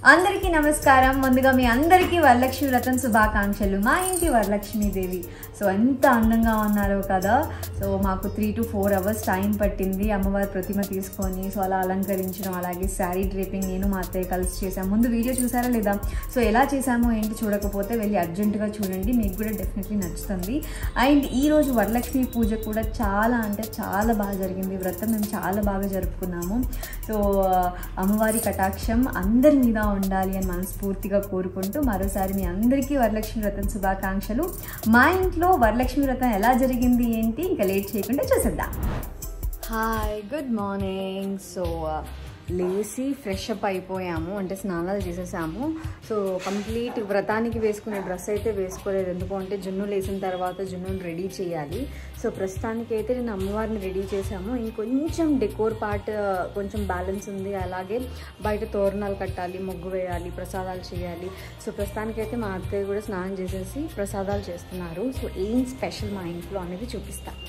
అందరికీ నమస్కారం ముందుగా మీ అందరికీ వరలక్ష్మి వ్రతం శుభాకాంక్షలు మా ఇంటి వరలక్ష్మీదేవి సో ఎంత అందంగా ఉన్నారో కదా సో మాకు three to four hours time పట్టింది అమ్మవారి ప్రతిమ తీసుకొని సో అలా అలంకరించడం అలాగే శారీ డ్రేపింగ్ నేను మా అత్తయ్య కలిసి చేశాను ముందు వీడియో చూసారా లేదా సో ఎలా చేశామో ఏంటి చూడకపోతే వెళ్ళి అర్జెంటుగా చూడండి మీకు కూడా డెఫినెట్లీ నచ్చుతుంది అండ్ ఈరోజు వరలక్ష్మి పూజ కూడా చాలా అంటే చాలా బాగా జరిగింది వ్రతం మేము చాలా బాగా జరుపుకున్నాము సో అమ్మవారి కటాక్షం అందరి మీద ఉండాలి అని మనస్ఫూర్తిగా కోరుకుంటూ మరోసారి మీ అందరికీ వరలక్ష్మి వ్రతం శుభాకాంక్షలు మా ఇంట్లో వరలక్ష్మి వ్రతం ఎలా జరిగింది ఏంటి ఇంకా లేట్ చేయకుండా చూసేద్దాం హాయ్ గుడ్ మార్నింగ్ సో లేచి ఫ్రెష్ అప్ అయిపోయాము అంటే స్నానాలు చేసేసాము సో కంప్లీట్ వ్రతానికి వేసుకునే డ్రెస్ అయితే వేసుకోలేదు ఎందుకు అంటే జున్ను లేసిన తర్వాత జున్నుని రెడీ చేయాలి సో ప్రస్తుతానికి అయితే నేను అమ్మవారిని రెడీ చేశాము ఇంకొంచెం డెకోర్ పార్ట్ కొంచెం బ్యాలెన్స్ ఉంది అలాగే బయట తోరణాలు కట్టాలి ముగ్గు వేయాలి ప్రసాదాలు చేయాలి సో ప్రస్తుతానికి అయితే మా అత్తయ్య కూడా స్నానం చేసేసి ప్రసాదాలు చేస్తున్నారు సో ఏం స్పెషల్ మా ఇంట్లో అనేది చూపిస్తాను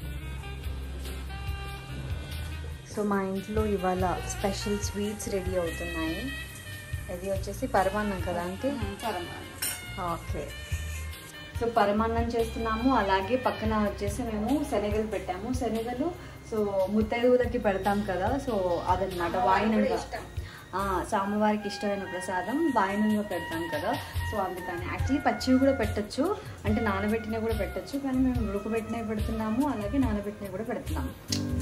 సో మా ఇంట్లో ఇవాళ స్పెషల్ స్వీట్స్ రెడీ అవుతున్నాయి ఇది వచ్చేసి పరమాన్నం కదా అంటే ఓకే సో పరమాన్నం చేస్తున్నాము అలాగే పక్కన వచ్చేసి మేము శనగలు పెట్టాము శనగలు సో ముత్తైదువులకి పెడతాం కదా సో అదనమాట వాయినంగా ఆ, సో అమ్మవారికి ఇష్టమైన ప్రసాదం వాయినంగా పెడతాం కదా సో అందుకని యాక్చువల్లీ పచ్చివి కూడా పెట్టచ్చు అంటే నానబెట్టినవి కూడా పెట్టచ్చు కానీ మేము ఉడకబెట్టినవి పెడుతున్నాము అలాగే నానబెట్టినవి కూడా పెడుతున్నాము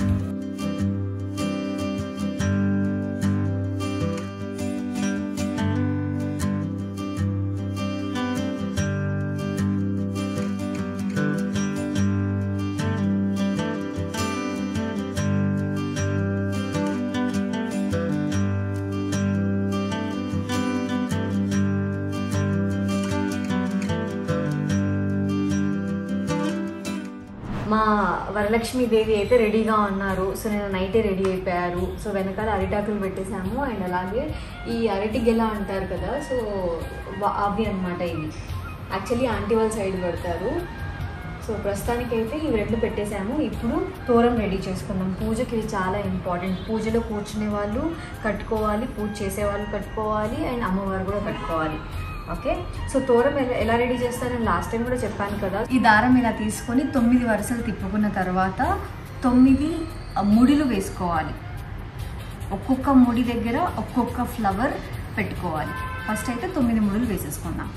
మా వరలక్ష్మి దేవి అయితే రెడీగా ఉన్నారు సో నేను నైటే రెడీ అయిపోయారు సో వెనకాల అరిటాకులు పెట్టేశాము అండ్ అలాగే ఈ అరటి గెల అంటారు కదా సో వా- అవి అనమాట ఇవి యాక్చువల్లీ ఆంటీ వాళ్ళ సైడ్ పెడతారు సో ప్రస్తుతానికి అయితే ఇవి రెండు పెట్టేశాము ఇప్పుడు తోరం రెడీ చేసుకుందాం పూజకి ఇది చాలా ఇంపార్టెంట్ పూజలో కూర్చునే వాళ్ళు కట్టుకోవాలి పూజ చేసే వాళ్ళు కట్టుకోవాలి అండ్ అమ్మవారు కూడా కట్టుకోవాలి ఓకే సో తోరం ఎలా ఎలా రెడీ చేస్తారని లాస్ట్ టైం కూడా చెప్పాను కదా ఈ దారం ఇలా తీసుకొని తొమ్మిది వరుసలు తిప్పుకున్న తర్వాత తొమ్మిది ఆ, ముడిలు వేసుకోవాలి ఒక్కొక్క ముడి దగ్గర ఒక్కొక్క ఫ్లవర్ పెట్టుకోవాలి ఫస్ట్ అయితే తొమ్మిది ముడులు వేసేసుకుందాం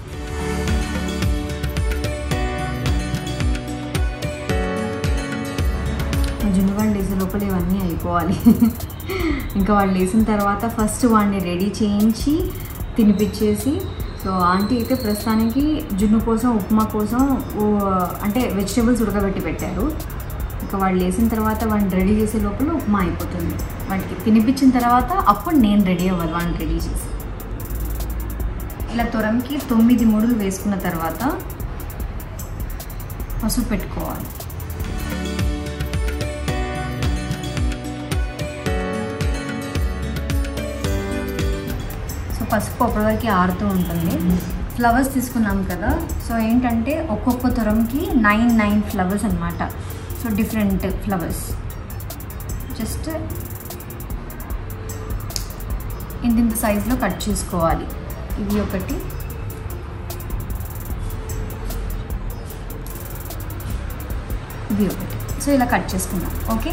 జున్ను వాళ్ళు వేసే లోపల ఇవన్నీ అయిపోవాలి ఇంకా వాళ్ళు వేసిన తర్వాత ఫస్ట్ వాడిని రెడీ చేయించి తినిపించేసి సో ఆంటీ అయితే ప్రస్తుతానికి జున్ను కోసం ఉప్మా కోసం ఓ, అంటే వెజిటేబుల్స్ ఉడకబెట్టి పెట్టారు ఇంకా వాళ్ళు వేసిన తర్వాత వాడిని రెడీ చేసే లోపల ఉప్మా అయిపోతుంది వాటికి తినిపించిన తర్వాత అప్పుడు నేను రెడీ అవ్వాలి వాడిని రెడీ చేసి ఇలా తురంకి తొమ్మిది ముడులు వేసుకున్న తర్వాత పసుపు పెట్టుకోవాలి సో పసుపు అప్పటివరకు ఆరుతూ ఉంటుంది ఫ్లవర్స్ తీసుకున్నాం కదా సో ఏంటంటే ఒక్కొక్క తురంకి నైన్ నైన్ ఫ్లవర్స్ అనమాట సో డిఫరెంట్ ఫ్లవర్స్ జస్ట్ ఇంత ఇంత సైజులో కట్ చేసుకోవాలి ఇది ఒకటి ఇది ఒకటి సో ఇలా కట్ చేసుకుందాం ఓకే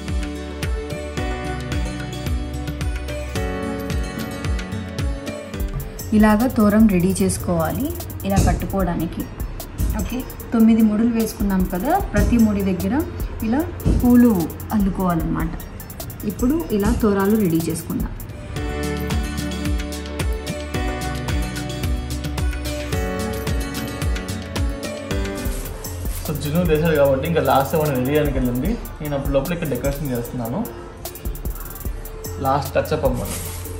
ఇలాగ తోరం రెడీ చేసుకోవాలి ఇలా కట్టుకోవడానికి ఓకే తొమ్మిది ముడులు వేసుకున్నాం కదా ప్రతి ముడి దగ్గర ఇలా పూలు అల్లుకోవాలన్నమాట ఇప్పుడు ఇలా తోరాలు రెడీ చేసుకుందాం సో జున్ను వేసాడు కాబట్టి ఇంకా లాస్ట్ మనం రెడీ చేయడానికి వెళ్ళింది నేను అప్పుడు లోపల ఇక్కడ డెకరేషన్ చేస్తున్నాను లాస్ట్ టచ్అప్ అన్నమాట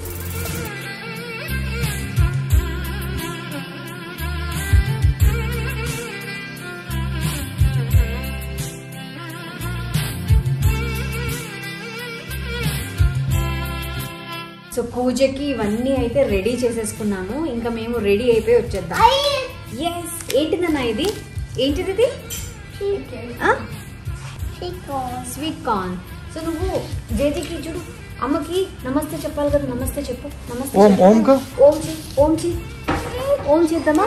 సో పూజకి ఇవన్నీ అయితే రెడీ చేసేసుకున్నాము ఇంకా మేము రెడీ అయిపోయి వచ్చేద్దాం ఎస్ ఏంటిదన్నా ఇది ఏంటిది ఇది స్వీట్ కార్న్ సో నువ్వు జేజీకి చూడు అమ్మకి నమస్తే చెప్పాలి కదా నమస్తే చెప్పు నమస్తే ఓం, చెప్పు. ఓం కా? ఓం చి ఓం చి ఓం చేద్దామా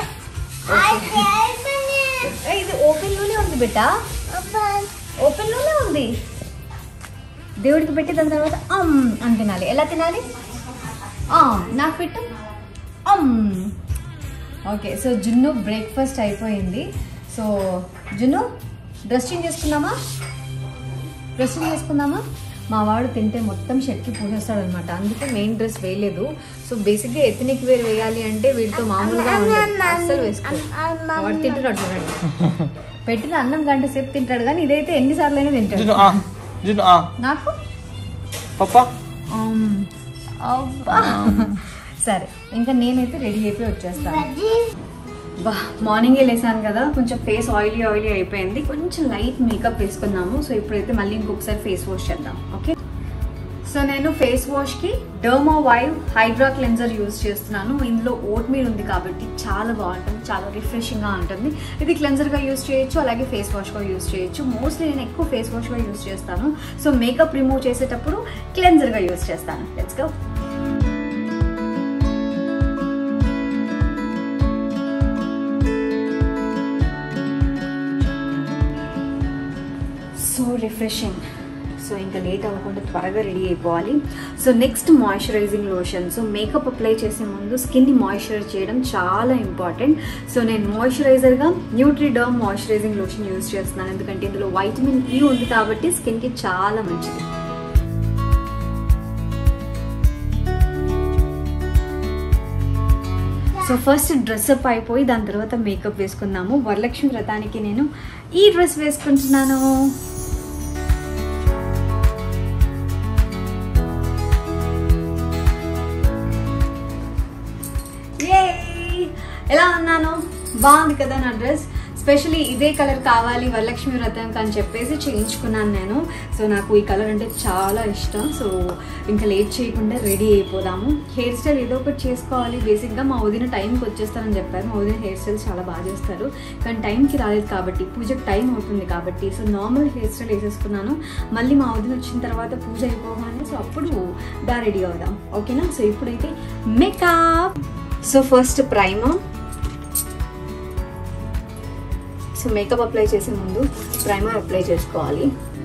ఏ, ఇది ఓపెన్ లోనే ఉంది బిడ్డ ఓపెన్ లోనే ఉంది దేవుడికి పెట్టి దాని తర్వాత అమ్ అని తినాలి ఎలా తినాలి ఆమ్ నాకు పెట్టు అమ్ ఓకే సో జున్ను బ్రేక్ఫాస్ట్ అయిపోయింది సో జున్ను డ్రెస్ చేంజ్ చేసుకుందామా డ్రెస్ చేంజ్ చేసుకుందామా మా వాడు తింటే మొత్తం షర్ట్కి పూసేస్తాడు అనమాట అందుకే మెయిన్ డ్రెస్ వేయలేదు సో బేసిక్గా ఎథనిక్ వేర్ వేయాలి అంటే వీటితో మామూలుగా ఉండదు అస్సలు వేసుకో వాడు తింటున్నాడు చూడండి పెట్టిన అన్నం గంట సేపు తింటాడు కానీ ఇదైతే ఎన్నిసార్లు అయినా తింటాడు జున్ను ఆ జున్ను ఆ నాకు పప్పా ఆమ్, అబ్బా. సరే ఇంకా నేనైతే రెడీ అయిపోయి వచ్చేస్తాను బా మార్నింగే లేసాను కదా కొంచెం ఫేస్ ఆయిలీ ఆయిలీ అయిపోయింది కొంచెం లైట్ మేకప్ వేసుకున్నాము సో ఇప్పుడైతే మళ్ళీ ఇంకొకసారి ఫేస్ వాష్ చేద్దాం ఓకే సో నేను ఫేస్ వాష్కి Derma Vive Hydra cleanser use చేస్తున్నాను ఇందులో ఓట్ మీల్ ఉంది కాబట్టి చాలా బాగుంటుంది చాలా రిఫ్రెషింగ్గా ఉంటుంది ఇది క్లెన్జర్గా యూస్ చేయొచ్చు అలాగే ఫేస్ వాష్గా యూస్ చేయొచ్చు మోస్ట్లీ నేను ఎక్కువ ఫేస్ వాష్గా యూస్ చేస్తాను సో మేకప్ రిమూవ్ చేసేటప్పుడు క్లెన్జర్గా యూస్ చేస్తాను let's go so refreshing so ఇంకా లేట్ అవ్వకుండా త్వరగా రెడీ అయిపోవాలి so next moisturising lotion so makeup apply చేసే ముందు స్కిన్ని మాయిశ్చరైజ్ చేయడం చాలా ఇంపార్టెంట్ సో నేను మాయిశ్చరైజర్గా న్యూట్రిడర్మ్ మాయిశ్చరైజింగ్ లోషన్ యూస్ చేస్తున్నాను ఎందుకంటే ఇందులో వైటమిన్ ఈ ఉంది కాబట్టి స్కిన్కి చాలా మంచిది సో ఫస్ట్ డ్రెస్అప్ అయిపోయి దాని తర్వాత మేకప్ వేసుకుందాము వరలక్ష్మి వ్రతానికి నేను ఈ డ్రెస్ వేసుకుంటున్నాను Yay! ఎలా ఉన్నాను బాగుంది కదా నా డ్రెస్ స్పెషలీ ఇదే కలర్ కావాలి వరలక్ష్మి వ్రతంకి అని చెప్పేసి చేయించుకున్నాను నేను సో నాకు ఈ కలర్ అంటే చాలా ఇష్టం సో ఇంకా లేట్ చేయకుండా రెడీ అయిపోదాము హెయిర్ స్టైల్ ఏదో ఒకటి చేసుకోవాలి బేసిక్గా మా వదిన టైంకి వచ్చేస్తానని చెప్పారు మా వదిన హెయిర్ స్టైల్ చాలా బాగా చేస్తారు కానీ టైంకి రాలేదు కాబట్టి పూజకి టైం అవుతుంది కాబట్టి సో నార్మల్ హెయిర్ స్టైల్ వేసేసుకున్నాను మళ్ళీ మా వదిన వచ్చిన తర్వాత పూజ అయిపోగానే సో అప్పుడు దా రెడీ అవుదాం ఓకేనా సో ఇప్పుడైతే makeup so first primer so makeup apply చేసే ముందు ప్రైమర్ అప్లై చేసుకోవాలి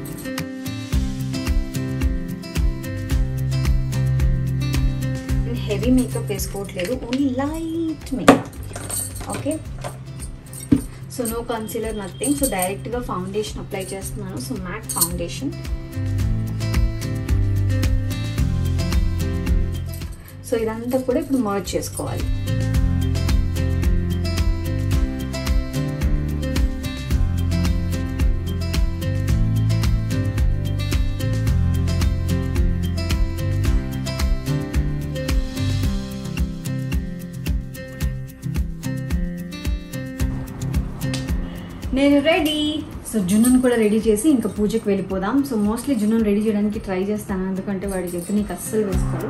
హెవీ మేకప్ వేసుకోవట్లేదు only light makeup okay so no concealer nothing so డైరెక్ట్గా ఫౌండేషన్ అప్లై చేస్తున్నాను సో మ్యాట్ ఫౌండేషన్ సో ఇదంతా కూడా ఇప్పుడు మర్జ్ చేసుకోవాలి నేను రెడీ సో జున్నును కూడా రెడీ చేసి ఇంకా పూజకి వెళ్ళిపోదాం సో మోస్ట్లీ జున్నును రెడీ చేయడానికి ట్రై చేస్తాను ఎందుకంటే వాడి చెప్తే నీకు అస్సలు వేసుకోడు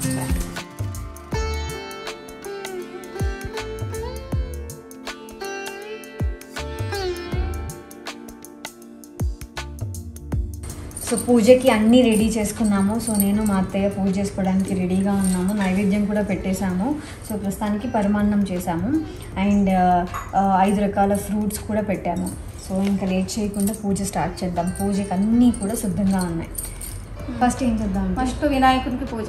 సో పూజకి అన్నీ రెడీ చేసుకున్నాము సో నేను మా అత్తయ్య పూజ చేసుకోవడానికి రెడీగా ఉన్నాము నైవేద్యం కూడా పెట్టేశాము సో ప్రస్తుతానికి పరమాన్నం చేశాము అండ్ ఐదు రకాల ఫ్రూట్స్ కూడా పెట్టాము సో ఇంకా లేట్ చేయకుండా పూజ స్టార్ట్ చేద్దాం పూజకి అన్నీ కూడా సిద్ధంగా ఉన్నాయి ఫస్ట్ ఏం చేద్దాం ఫస్ట్ వినాయకునికి పూజ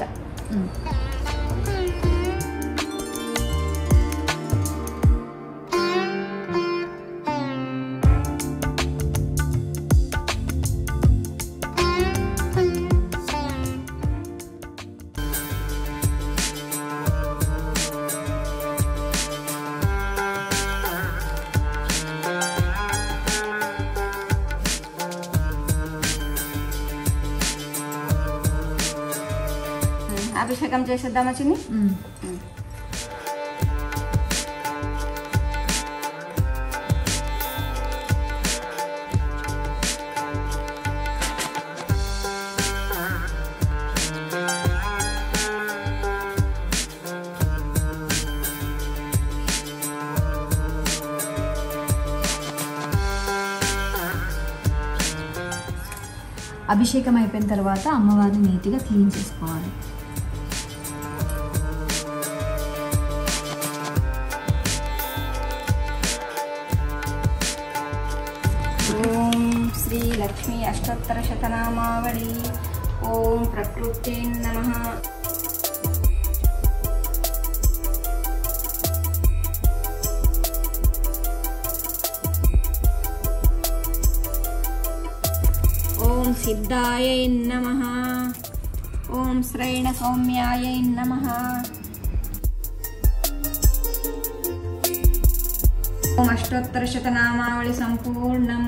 అభిషేకం చేసేద్దామా చిన్ని అభిషేకం అయిపోయిన తర్వాత అమ్మవారిని నీట్గా క్లీన్ చేసుకోవాలి ఓం శ్రీ లక్ష్మీ అష్టోత్తర శతనామావళి ఓం ప్రకృతి నమ ఓం సిద్ధాయై నమ ఓం శ్రైణ సౌమ్యాయై నమ ఓం అష్టోత్తర శతనామావళి సంపూర్ణం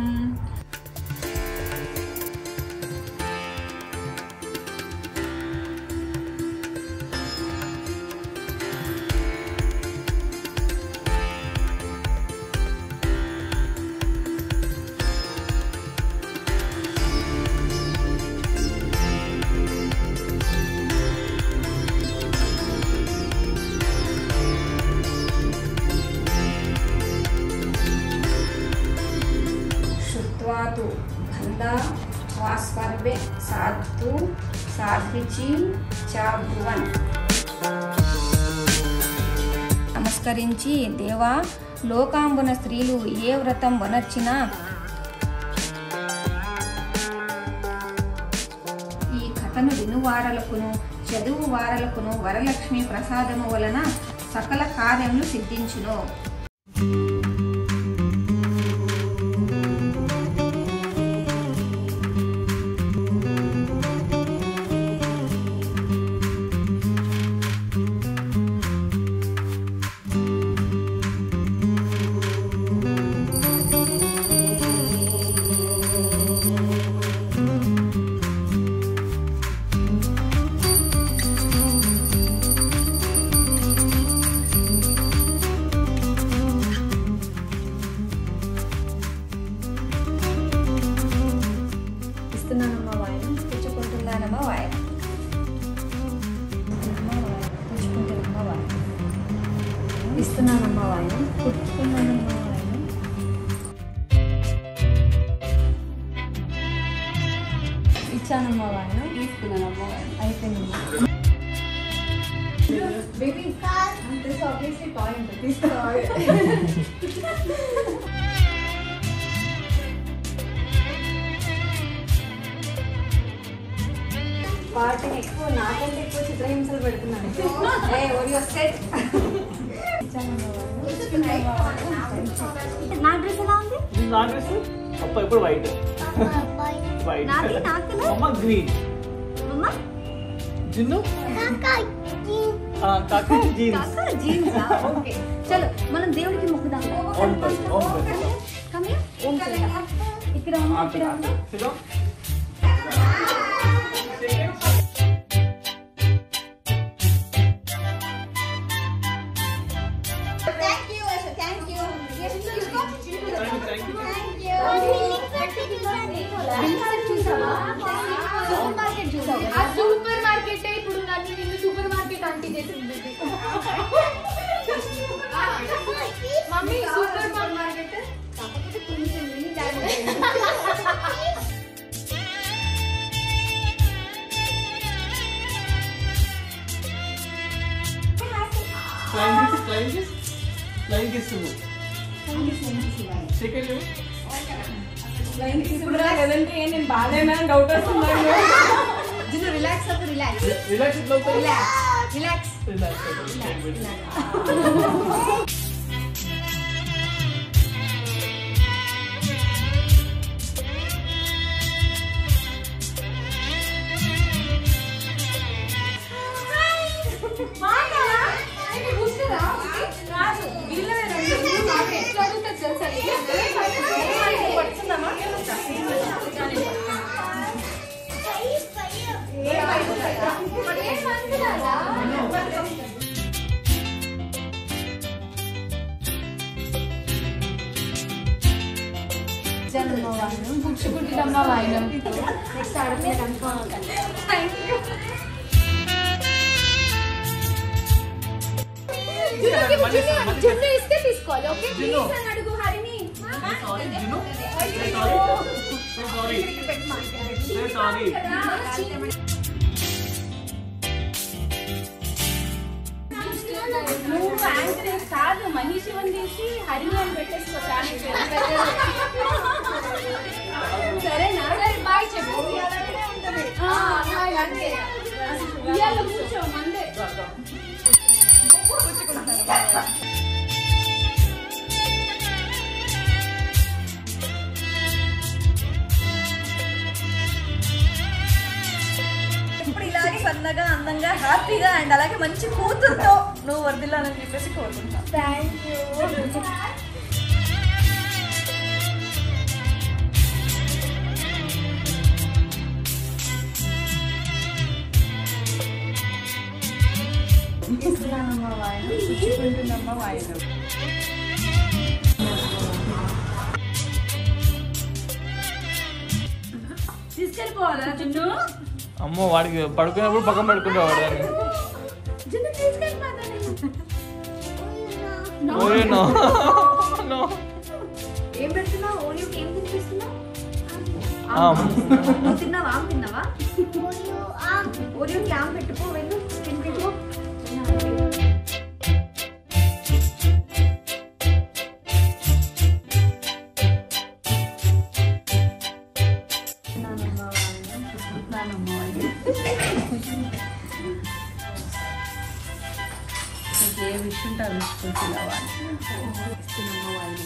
श्रुत्वा तु गन्धा वास्पर्वे साधु సాధ్విచి చ భువన్ నమస్కరించి దేవా లోకాంబున స్త్రీలు ఏ వ్రతం వనర్చినా ఈ కథను వినువారలకును చదువు వారలకును వరలక్ష్మి ప్రసాదము వలన సకల కార్యములు సిద్ధించును ఇస్తున్నానమ్మా వాయనం పుచ్చుకుంటున్నానమ్మా వాయి పుచ్చుకుంటానమ్మా వాయనం ఇస్తున్నానమ్మా వాయనం పుచ్చుకున్నానమ్మా వాయనం ఇచ్చానమ్మా వాయనం తీసుకున్నానమ్మా వాయి అయిపోయింది బేబీ దిస్ ఆబ్వియస్లీ పాయింట్ తీసుకోవాలి వాటిని ఎక్కువ నాకంటే ఎక్కువ చిత్రహింసలు పెడుతున్నాను ఏ ఒరియో సెట్ నా డ్రెస్ ఎలా ఉంది ఇది నా డ్రెస్ అప్ప ఇప్పుడు వైట్ వైట్ నాది నాకు అమ్మ గ్రీన్ అమ్మా జిన్ను ఆ, కాకి జీన్స్ కాక జీన్స్ ఓకే చలో మనం దేవుడికి మొక్కుదాం ఓం తల్లి, ఓం తల్లి. కమ్ హియర్ ఓం తల్లి. ఇక్కడ ఉంది ఇక్కడ ఉంది సిద్ధం? Thank you, thank you. చూసావా సూపర్ మార్కెట్ చూసావా ఆ సూపర్ మార్కెట్ ఇప్పుడు నన్ను నిన్ను సూపర్ మార్కెట్ ఆంటీ చేసింది మమ్మీ సూపర్ మార్కెట్ కాకపోతే కొంచెం mini Flying kiss, flying kiss. Flying kiss ఇవ్వు. Shake it ఇవ్వు. నేను బాగాలేనా డౌట్ వస్తున్నాను జిన్ను రిలాక్స్ అవ్వు రిలాక్స్ Relax ఇట్లా అవుతాయి. రిలాక్స్ Relax అవుతాయి. Shake it. జన్మ వాయనం పుచ్చుకుంటున్నమ్మ వాయినం నెక్స్ట్ ఆడపిల్ల కన్ఫర్మ్ జున్ను ఇస్తే తీసుకోవాలి ఓకే జిన్ను. ప్లీజ్ అని అడుగు హరిని Sorry, Jinnu. Sorry. Sorry sorry నువ్వు యాంకర్ కాదు మనీష్ ఇవన్నీ తీసి హరి అని పెట్టేసుకో ఛానల్ సరేనా బాయ్ చెప్పు ఇవాళ కూర్చో మందే ఇప్పుడు ఇలాగే సన్నగా అందంగా హ్యాపీగా అండ్ అలాగే మంచి కూతురుతో నువ్వు వర్దిల్లాలని చెప్పేసి కోరుకుంటా థ్యాంక్ యూ ఇస్తున్నానమ్మా వాయిన పుచ్చుకుంటుందమ్మా వాయిన తీసుకెళ్ళిపోవాలా జున్ను అమ్మో వాడికి పడుకునేప్పుడు పక్కన పడుకుంటావు వాడు జున్ను తీసుకెళ్ళిపోతాను ఓరే నో నో ఏం పెడుతున్నావు ఓరియోకి ఏం తినిపిస్తున్నావు ఆమ్. నువ్వు తిన్నావా ఆమె తిన్నావా ఓరియోకి ఆమె పెట్టుకో వెళ్ళు తినిపించు ఏ విషయం ఉంటే అది ఇచ్చుకుంటున్నావా ఇస్తున్నామా వాయిన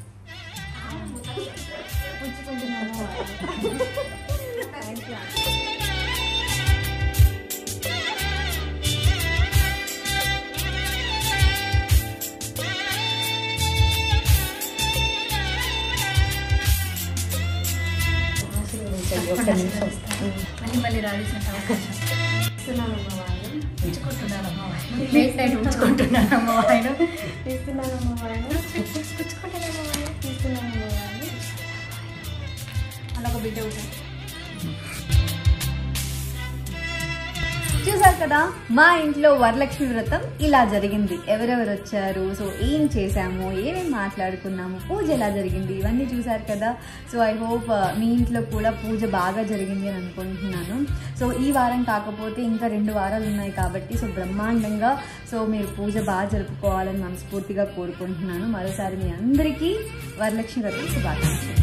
మళ్ళీ మళ్ళీ రావాల్సిన అవకాశం ఇస్తున్నానమ్మా వాయన పుచ్చుకుంటున్నానమ్మా వాయన లేట్ నైట్ పుచ్చుకుంటున్నానమ్మా వాయన ఇస్తున్నానమ్మా వాయన పుచ్చుకుంటున్నానమ్మా వాయన ఇస్తున్నానమ్మా వాయన అలా ఒక బిడ్డ ఉంటుంది చూసారు కదా మా ఇంట్లో వరలక్ష్మి వ్రతం ఇలా జరిగింది ఎవరెవరు వచ్చారు సో ఏం చేశాము ఏమేమి మాట్లాడుకున్నాము పూజ ఎలా జరిగింది ఇవన్నీ చూసారు కదా సో ఐ హోప్ మీ ఇంట్లో కూడా పూజ బాగా జరిగింది అని అనుకుంటున్నాను సో ఈ వారం కాకపోతే ఇంకా రెండు వారాలు ఉన్నాయి కాబట్టి సో బ్రహ్మాండంగా సో మీరు పూజ బాగా జరుపుకోవాలని మనస్ఫూర్తిగా కోరుకుంటున్నాను మరోసారి మీ అందరికీ వరలక్ష్మి వ్రతం శుభాకాంక్షలు